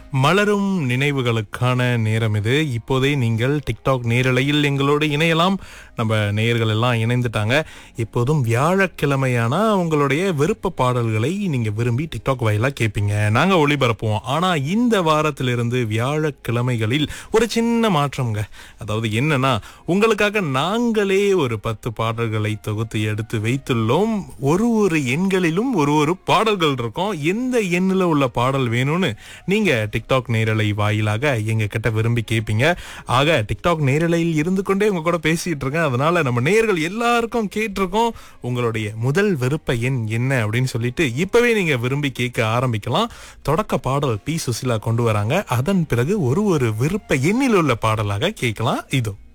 மலரும் நினைவுகளுக்கான நேரம் இது இப்போதே நீங்கள் டிக்டாக் நேரலையில் எங்களோடு இணையலாம் நம்ம நேயர்கள் எல்லாம் இணைந்துட்டாங்க இப்போதும் வியாழக்கிழமையான உங்களுடைய விருப்ப பாடல்களை நீங்க விரும்பி டிக்டாக் வாயிலா கேட்பீங்க நாங்க ஒளிபரப்புவோம் ஆனா இந்த வாரத்திலிருந்து வியாழக்கிழமைகளில் ஒரு சின்ன மாற்றம்ங்க அதாவது என்னன்னா உங்களுக்காக நாங்களே ஒரு பத்து பாடல்களை தொகுத்து எடுத்து வைத்துள்ளோம் ஒரு ஒரு எண்களிலும் ஒரு ஒரு பாடல்கள் இருக்கும் எந்த எண்ணில் உள்ள பாடல் வேணும்னு நீங்க டிக்டாக் நேரலை வாயிலாக எங்க கிட்ட விரும்பி கேட்பீங்க ஆக டிக்டாக் நேரலையில் இருந்து கொண்டே உங்க கூட பேசிட்டு இருக்கேன் அதனால நம்ம நேயர்கள் எல்லாருக்கும் கேட்டிருக்கோம் உங்களுடைய முதல் விருப்ப எண் என்ன அப்படின்னு சொல்லிட்டு இப்பவே நீங்க விரும்பி கேட்க ஆரம்பிக்கலாம் தொடக்க பாடல் பி சுசிலா கொண்டு வராங்க அதன் பிறகு ஒரு ஒரு விருப்ப எண்ணில் உள்ள பாடலாக கேட்கலாம் இதோ